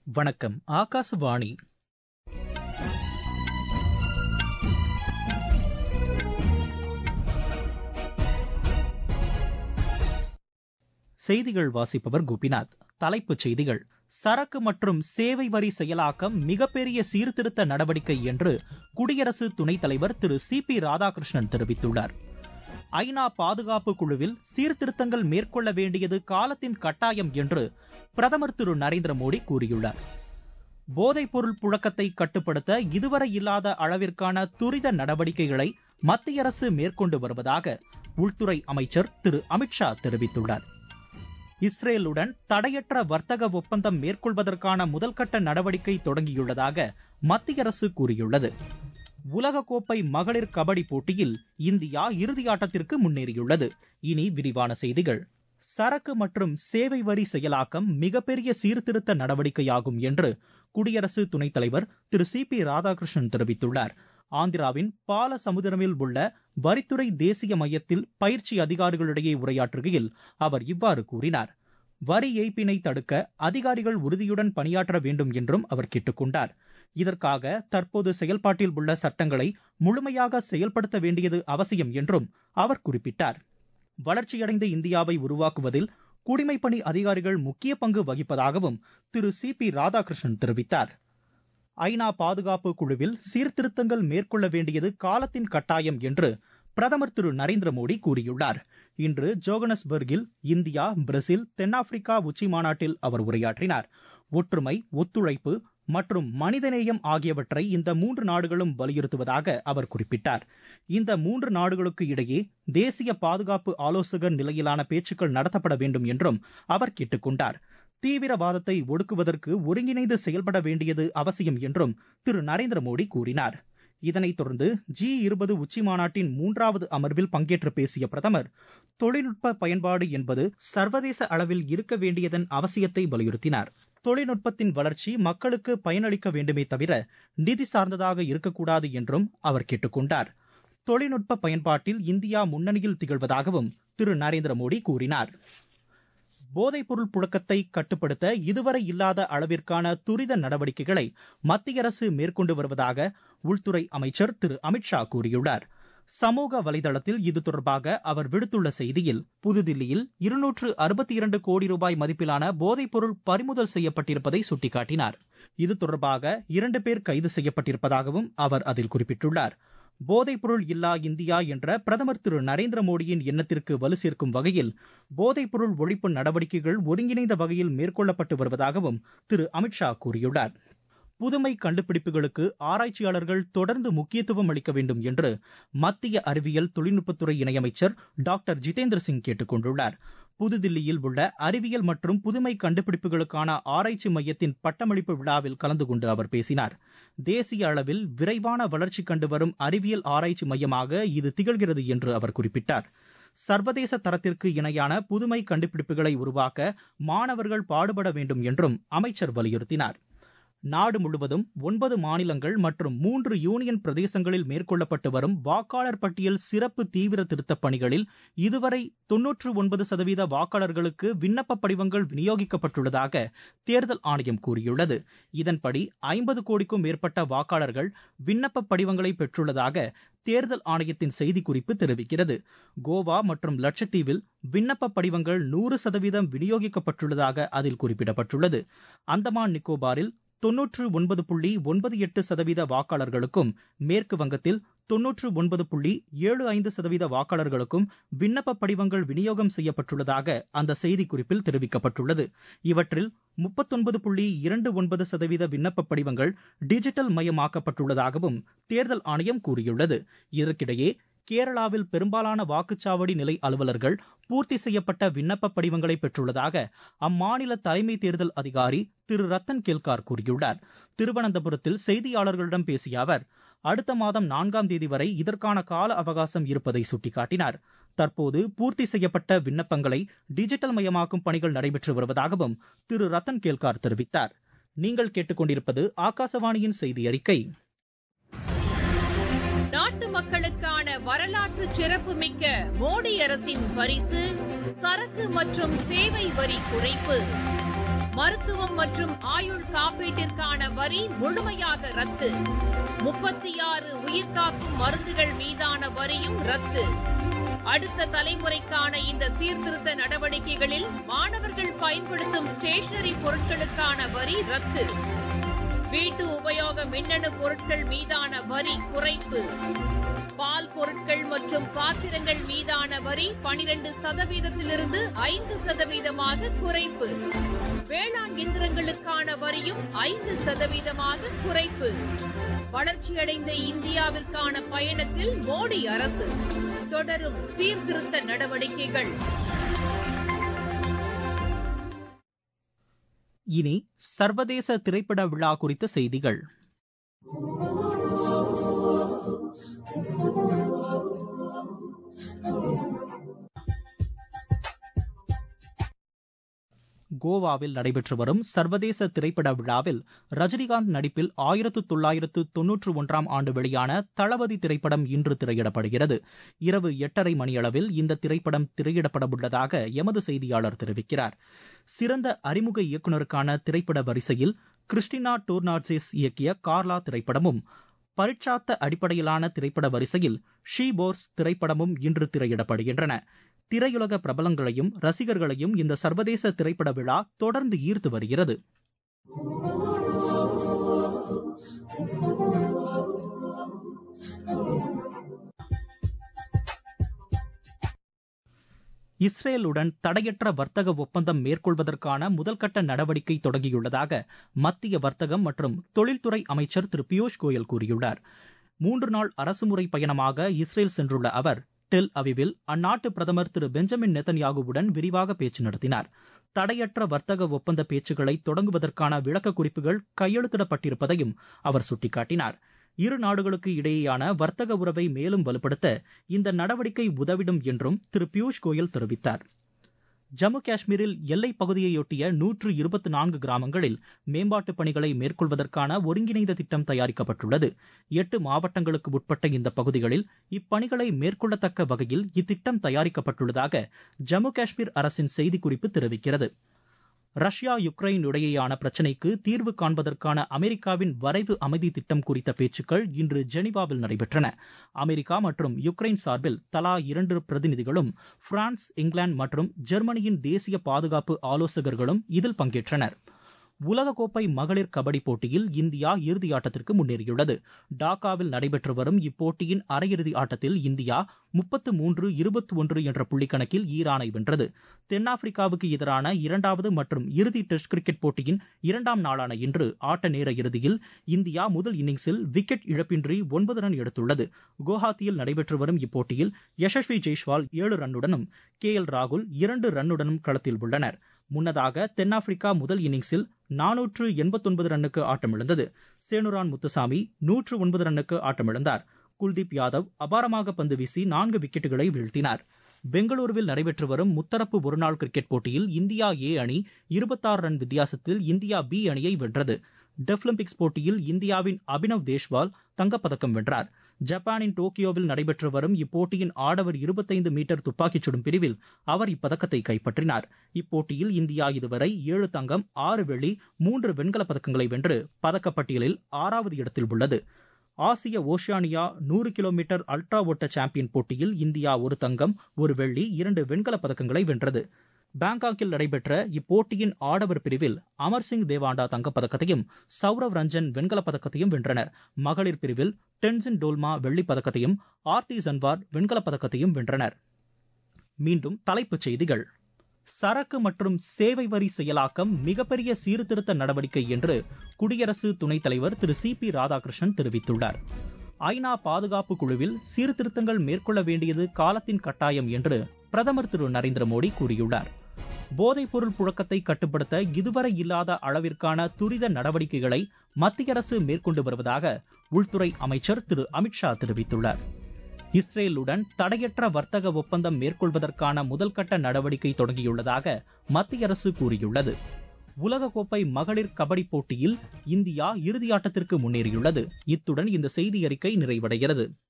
வணக்கம் ஆகாசவாணி செய்திகள் வாசிப்பவர் கோபிநாத் தலைப்புச் செய்திகள் சரக்கு மற்றும் சேவை வரி செயலாக்கம் மிகப்பெரிய சீர்திருத்த நடவடிக்கை என்று குடியரசு துணைத் தலைவர் திரு சி பி ராதாகிருஷ்ணன் தெரிவித்துள்ளார் ஐநா பாதுகாப்பு குழுவில் சீர்திருத்தங்கள் மேற்கொள்ள வேண்டியது காலத்தின் கட்டாயம் என்று பிரதமர் திரு நரேந்திர மோடி கூறியுள்ளார் போதைப்பொருள் புழக்கத்தை கட்டுப்படுத்த இதுவரை இல்லாத அளவிற்கான துரித நடவடிக்கைகளை மத்திய அரசு மேற்கொண்டு வருவதாக உள்துறை அமைச்சர் திரு அமித்ஷா தெரிவித்துள்ளார் இஸ்ரேலுடன் தடையற்ற வர்த்தக ஒப்பந்தம் மேற்கொள்வதற்கான முதல்கட்ட நடவடிக்கை தொடங்கியுள்ளதாக மத்திய அரசு கூறியுள்ளது உலகக்கோப்பை மகளிர் கபடி போட்டியில் இந்தியா இறுதியாட்டத்திற்கு முன்னேறியுள்ளது இனி விரிவான செய்திகள் சரக்கு மற்றும் சேவை வரி செயலாக்கம் மிகப்பெரிய சீர்திருத்த நடவடிக்கையாகும் என்று குடியரசு துணைத் தலைவர் திரு சி பி ராதாகிருஷ்ணன் தெரிவித்துள்ளார் ஆந்திராவின் பால சமுதிரமில் உள்ள வரித்துறை தேசிய மையத்தில் பயிற்சி அதிகாரிகளிடையே உரையாற்றுகையில் அவர் இவ்வாறு கூறினார் வரி ஏய்ப்பினை தடுக்க அதிகாரிகள் உறுதியுடன் பணியாற்ற வேண்டும் என்றும் அவர் கேட்டுக்கொண்டார் இதற்காக தற்போது செயல்பாட்டில் உள்ள சட்டங்களை முழுமையாக செயல்படுத்த வேண்டியது அவசியம் என்றும் அவர் குறிப்பிட்டார் வளர்ச்சியடைந்த இந்தியாவை உருவாக்குவதில் குடிமைப்பணி அதிகாரிகள் முக்கிய பங்கு வகிப்பதாகவும் திரு சி பி ராதாகிருஷ்ணன் தெரிவித்தார் ஐநா பாதுகாப்பு குழுவில் சீர்திருத்தங்கள் மேற்கொள்ள வேண்டியது காலத்தின் கட்டாயம் என்று பிரதமர் திரு நரேந்திர மோடி கூறியுள்ளார் இன்று ஜோகனஸ்பர்கில் இந்தியா பிரேசில் தென்னாப்பிரிக்கா உச்சி மாநாட்டில் அவர் உரையாற்றினார் ஒற்றுமை ஒத்துழைப்பு மற்றும் மனிதநேயம் ஆகியவற்றை இந்த மூன்று நாடுகளும் வலியுறுத்துவதாக அவர் குறிப்பிட்டார் இந்த மூன்று நாடுகளுக்கு இடையே தேசிய பாதுகாப்பு ஆலோசகர் நிலையிலான பேச்சுக்கள் நடத்தப்பட வேண்டும் என்றும் அவர் கேட்டுக்கொண்டார் தீவிரவாதத்தை ஒடுக்குவதற்கு ஒருங்கிணைந்து செயல்பட வேண்டியது அவசியம் என்றும் திரு நரேந்திர மோடி கூறினார் இதனைத் தொடர்ந்து ஜி இருபது உச்சி மாநாட்டின் மூன்றாவது அமர்வில் பங்கேற்று பேசிய பிரதமர் தொழில்நுட்ப பயன்பாடு என்பது சர்வதேச அளவில் இருக்க வேண்டியதன் அவசியத்தை வலியுறுத்தினார் தொழில்நுட்பத்தின் வளர்ச்சி மக்களுக்கு பயனளிக்க வேண்டுமே தவிர நிதி சார்ந்ததாக இருக்கக்கூடாது என்றும் அவர் கேட்டுக்கொண்டார் தொழில்நுட்ப பயன்பாட்டில் இந்தியா முன்னணியில் திகழ்வதாகவும் திரு நரேந்திர மோடி கூறினார் போதைப்பொருள் புழக்கத்தை கட்டுப்படுத்த இதுவரை இல்லாத அளவிற்கான துரித நடவடிக்கைகளை மத்திய அரசு மேற்கொண்டு வருவதாக உள்துறை அமைச்சர் திரு அமித்ஷா கூறியுள்ளார் சமூக வலைதளத்தில் இது தொடர்பாக அவர் விடுத்துள்ள செய்தியில் புதுதில்லியில் இருநூற்று அறுபத்தி இரண்டு கோடி ரூபாய் மதிப்பிலான போதைப்பொருள் பறிமுதல் செய்யப்பட்டிருப்பதை சுட்டிக்காட்டினார் இது தொடர்பாக இரண்டு பேர் கைது செய்யப்பட்டிருப்பதாகவும் அவர் அதில் குறிப்பிட்டுள்ளார் போதைப்பொருள் இல்லா இந்தியா என்ற பிரதமர் திரு நரேந்திர மோடியின் எண்ணத்திற்கு வலு சேர்க்கும் வகையில் போதைப்பொருள் ஒழிப்பு நடவடிக்கைகள் ஒருங்கிணைந்த வகையில் மேற்கொள்ளப்பட்டு வருவதாகவும் திரு அமித்ஷா கூறியுள்ளார் புதுமை கண்டுபிடிப்புகளுக்கு ஆராய்ச்சியாளர்கள் தொடர்ந்து முக்கியத்துவம் அளிக்க வேண்டும் என்று மத்திய அறிவியல் தொழில்நுட்பத்துறை இணையமைச்சர் டாக்டர் ஜிதேந்திர சிங் கேட்டுக் கொண்டுள்ளார் புதுதில்லியில் உள்ள அறிவியல் மற்றும் புதுமை கண்டுபிடிப்புகளுக்கான ஆராய்ச்சி மையத்தின் பட்டமளிப்பு விழாவில் கலந்து கொண்டு அவர் பேசினார் தேசிய அளவில் விரைவான வளர்ச்சி கண்டு வரும் அறிவியல் ஆராய்ச்சி மையமாக இது திகழ்கிறது என்று அவர் குறிப்பிட்டார் சர்வதேச தரத்திற்கு இணையான புதுமை கண்டுபிடிப்புகளை உருவாக்க மாணவர்கள் பாடுபட வேண்டும் என்றும் அமைச்சர் வலியுறுத்தினார் நாடு முழுவதும் ஒன்பது மாநிலங்கள் மற்றும் மூன்று யூனியன் பிரதேசங்களில் மேற்கொள்ளப்பட்டு வரும் வாக்காளர் பட்டியல் சிறப்பு தீவிர திருத்தப் பணிகளில் இதுவரை தொன்னூற்று ஒன்பது சதவீத வாக்காளர்களுக்கு விண்ணப்ப படிவங்கள் விநியோகிக்கப்பட்டுள்ளதாக தேர்தல் ஆணையம் கூறியுள்ளது இதன்படி ஐம்பது கோடிக்கும் மேற்பட்ட வாக்காளர்கள் விண்ணப்ப படிவங்களை பெற்றுள்ளதாக தேர்தல் ஆணையத்தின் செய்திக்குறிப்பு தெரிவிக்கிறது கோவா மற்றும் லட்சத்தீவில் விண்ணப்ப படிவங்கள் நூறு சதவீதம் விநியோகிக்கப்பட்டுள்ளதாக அதில் குறிப்பிடப்பட்டுள்ளது அந்தமான் நிக்கோபாரில் தொன்னூற்று ஒன்பது புள்ளி ஒன்பது எட்டு சதவீத வாக்காளர்களுக்கும் மேற்கு வங்கத்தில் தொன்னூற்று ஒன்பது புள்ளி ஏழு ஐந்து சதவீத வாக்காளர்களுக்கும் விண்ணப்ப படிவங்கள் விநியோகம் செய்யப்பட்டுள்ளதாக அந்த செய்திக்குறிப்பில் தெரிவிக்கப்பட்டுள்ளது இவற்றில் முப்பத்தொன்பது புள்ளி இரண்டு ஒன்பது சதவீத விண்ணப்ப படிவங்கள் டிஜிட்டல் மயமாக்கப்பட்டுள்ளதாகவும் தேர்தல் ஆணையம் கூறியுள்ளது இதற்கிடையே கேரளாவில் பெரும்பாலான வாக்குச்சாவடி நிலை அலுவலர்கள் பூர்த்தி செய்யப்பட்ட விண்ணப்ப படிவங்களை பெற்றுள்ளதாக அம்மாநில தலைமை தேர்தல் அதிகாரி திரு ரத்தன் கேல்கார் கூறியுள்ளார் திருவனந்தபுரத்தில் செய்தியாளர்களிடம் பேசிய அவர் அடுத்த மாதம் நான்காம் தேதி வரை இதற்கான கால அவகாசம் இருப்பதை சுட்டிக்காட்டினார் தற்போது பூர்த்தி செய்யப்பட்ட விண்ணப்பங்களை டிஜிட்டல் மயமாக்கும் பணிகள் நடைபெற்று வருவதாகவும் திரு ரத்தன் கேல்கார் தெரிவித்தார் நீங்கள் கேட்டுக்கொண்டிருப்பது ஆகாசவாணியின் செய்தி அறிக்கை நாட்டு மக்களுக்கான வரலாற்று சிறப்புமிக்க மோடி அரசின் பரிசு சரக்கு மற்றும் சேவை வரி குறைப்பு மருத்துவம் மற்றும் ஆயுள் காப்பீட்டிற்கான வரி முழுமையாக ரத்து முப்பத்தி ஆறு உயிர்காக்கும் மருந்துகள் மீதான வரியும் ரத்து அடுத்த தலைமுறைக்கான இந்த சீர்திருத்த நடவடிக்கைகளில் மாணவர்கள் பயன்படுத்தும் ஸ்டேஷனரி பொருட்களுக்கான வரி ரத்து வீட்டு உபயோக மின்னணு பொருட்கள் மீதான வரி குறைப்பு பால் பொருட்கள் மற்றும் பாத்திரங்கள் மீதான வரி பனிரெண்டு சதவீதத்திலிருந்து ஐந்து சதவீதமாக குறைப்பு வேளாண் இயந்திரங்களுக்கான வரியும் ஐந்து சதவீதமாக குறைப்பு வளர்ச்சியடைந்த இந்தியாவிற்கான பயணத்தில் மோடி அரசு தொடரும் சீர்திருத்த நடவடிக்கைகள் இனி சர்வதேச திரைப்பட விழா குறித்த செய்திகள் கோவாவில் நடைபெற்று வரும் சர்வதேச திரைப்பட விழாவில் ரஜினிகாந்த் நடிப்பில் ஆயிரத்து தொள்ளாயிரத்து தொன்னூற்று ஒன்றாம் ஆண்டு வெளியான தளபதி திரைப்படம் இன்று திரையிடப்படுகிறது இரவு எட்டரை மணியளவில் இந்த திரைப்படம் திரையிடப்படவுள்ளதாக எமது செய்தியாளர் தெரிவிக்கிறார் சிறந்த அறிமுக இயக்குநருக்கான திரைப்பட வரிசையில் கிறிஸ்டினா டோர்னாட்சிஸ் இயக்கிய கார்லா திரைப்படமும் பரீட்சாத்த அடிப்படையிலான திரைப்பட வரிசையில் ஷீ போர்ஸ் திரைப்படமும் இன்று திரையிடப்படுகின்றன திரையுலக பிரபலங்களையும் ரசிகர்களையும் இந்த சர்வதேச திரைப்பட விழா தொடர்ந்து ஈர்த்து வருகிறது இஸ்ரேலுடன் தடையற்ற வர்த்தக ஒப்பந்தம் மேற்கொள்வதற்கான முதல்கட்ட நடவடிக்கை தொடங்கியுள்ளதாக மத்திய வர்த்தகம் மற்றும் தொழில்துறை அமைச்சர் திரு பியூஷ் கோயல் கூறியுள்ளார் மூன்று நாள் அரசுமுறை பயணமாக இஸ்ரேல் சென்றுள்ள அவர் டெல் அவிவில் அந்நாட்டு பிரதமர் திரு பெஞ்சமின் நெத்தன்யாகுவுடன் விரிவாக பேச்சு நடத்தினார் தடையற்ற வர்த்தக ஒப்பந்த பேச்சுக்களை தொடங்குவதற்கான விளக்க குறிப்புகள் கையெழுத்திடப்பட்டிருப்பதையும் அவர் சுட்டிக்காட்டினார் இரு நாடுகளுக்கு இடையேயான வர்த்தக உறவை மேலும் வலுப்படுத்த இந்த நடவடிக்கை உதவிடும் என்றும் திரு பியூஷ் கோயல் தெரிவித்தார் ஜம்மு காஷ்மீரில் எல்லைப் பகுதியையொட்டிய நூற்று இருபத்தி நான்கு கிராமங்களில் மேம்பாட்டுப் பணிகளை மேற்கொள்வதற்கான ஒருங்கிணைந்த திட்டம் தயாரிக்கப்பட்டுள்ளது எட்டு மாவட்டங்களுக்கு உட்பட்ட இந்த பகுதிகளில் இப்பணிகளை மேற்கொள்ளத்தக்க வகையில் இத்திட்டம் தயாரிக்கப்பட்டுள்ளதாக ஜம்மு காஷ்மீர் அரசின் செய்திக்குறிப்பு தெரிவிக்கிறது ரஷ்யா யுக்ரைன் இடையேயான பிரச்சினைக்கு தீர்வு காண்பதற்கான அமெரிக்காவின் வரைவு அமைதி திட்டம் குறித்த பேச்சுக்கள் இன்று ஜெனீவாவில் நடைபெற்றன அமெரிக்கா மற்றும் யுக்ரைன் சார்பில் தலா இரண்டு பிரதிநிதிகளும் பிரான்ஸ் இங்கிலாந்து மற்றும் ஜெர்மனியின் தேசிய பாதுகாப்பு ஆலோசகர்களும் இதில் பங்கேற்றனர் உலகக்கோப்பை மகளிர் கபடி போட்டியில் இந்தியா இறுதியாட்டத்திற்கு முன்னேறியுள்ளது டாக்காவில் நடைபெற்று வரும் இப்போட்டியின் அரையிறுதி ஆட்டத்தில் இந்தியா முப்பத்து மூன்று இருபத்தி ஒன்று என்ற புள்ளிக்கணக்கில் ஈரானை வென்றது தென்னாப்பிரிக்காவுக்கு எதிரான இரண்டாவது மற்றும் இறுதி டெஸ்ட் கிரிக்கெட் போட்டியின் இரண்டாம் நாளான இன்று ஆட்ட நேர இறுதியில் இந்தியா முதல் இன்னிங்ஸில் விக்கெட் இழப்பின்றி ஒன்பது ரன் எடுத்துள்ளது குவஹாத்தியில் நடைபெற்று வரும் இப்போட்டியில் யசஸ்வி ஜெய்ஸ்வால் ஏழு ரன்னுடனும் கே எல் ராகுல் இரண்டு ரன்னுடனும் களத்தில் உள்ளனர் முன்னதாக தென்னாப்பிரிக்கா முதல் இன்னிங்ஸில் நானூற்று எண்பத்தொன்பது ரன்னுக்கு ஆட்டமிழந்தது சேனுரான் முத்துசாமி நூற்று ஒன்பது ரன்னுக்கு ஆட்டமிழந்தார் குல்தீப் யாதவ் அபாரமாக பந்து வீசி நான்கு விக்கெட்டுகளை வீழ்த்தினார் பெங்களூருவில் நடைபெற்று வரும் முத்தரப்பு ஒருநாள் கிரிக்கெட் போட்டியில் இந்தியா ஏ அணி இருபத்தாறு ரன் வித்தியாசத்தில் இந்தியா பி அணியை வென்றது டெஃபிலிம்பிக்ஸ் போட்டியில் இந்தியாவின் அபினவ் தேஷ்வால் தங்கப்பதக்கம் வென்றார் ஜப்பானின் டோக்கியோவில் நடைபெற்று வரும் இப்போட்டியின் ஆடவர் இருபத்தைந்து மீட்டர் துப்பாக்கிச் சுடும் பிரிவில் அவர் இப்பதக்கத்தை கைப்பற்றினார் இப்போட்டியில் இந்தியா இதுவரை ஏழு தங்கம் ஆறு வெள்ளி மூன்று வெண்கலப் பதக்கங்களை வென்று பதக்கப்பட்டியலில் ஆறாவது இடத்தில் உள்ளது ஆசிய ஓஷியானியா நூறு கிலோமீட்டர் அல்ட்ரா ஓட்ட சாம்பியன் போட்டியில் இந்தியா ஒரு தங்கம் ஒரு வெள்ளி இரண்டு வெண்கலப் பதக்கங்களை வென்றது பாங்காக்கில் நடைபெற்ற இப்போட்டியின் ஆடவர் பிரிவில் அமர்சிங் தேவாண்டா தங்கப்பதக்கத்தையும் சௌரவ் ரஞ்சன் வெண்கலப் பதக்கத்தையும் வென்றனர் மகளிர் பிரிவில் டென்சின் டோல்மா வெள்ளிப் பதக்கத்தையும் ஆர்த்தி சன்வார் வெண்கலப் பதக்கத்தையும் வென்றனர் மீண்டும் தலைப்புச் செய்திகள் சரக்கு மற்றும் சேவை வரி செயலாக்கம் மிகப்பெரிய சீர்திருத்த நடவடிக்கை என்று குடியரசு துணைத் தலைவர் திரு சி பி ராதாகிருஷ்ணன் தெரிவித்துள்ளார் ஐநா பாதுகாப்பு குழுவில் சீர்திருத்தங்கள் மேற்கொள்ள வேண்டியது காலத்தின் கட்டாயம் என்று பிரதமர் திரு நரேந்திர மோடி கூறியுள்ளார் போதைப்பொருள் புழக்கத்தை கட்டுப்படுத்த இதுவரை இல்லாத அளவிற்கான துரித நடவடிக்கைகளை மத்திய அரசு மேற்கொண்டு வருவதாக உள்துறை அமைச்சர் திரு அமித்ஷா தெரிவித்துள்ளார் இஸ்ரேலுடன் தடையற்ற வர்த்தக ஒப்பந்தம் மேற்கொள்வதற்கான முதல்கட்ட நடவடிக்கை தொடங்கியுள்ளதாக மத்திய அரசு கூறியுள்ளது உலகக்கோப்பை மகளிர் கபடி போட்டியில் இந்தியா இறுதியாட்டத்திற்கு முன்னேறியுள்ளது இத்துடன் இந்த செய்தி அறிக்கை நிறைவடைகிறது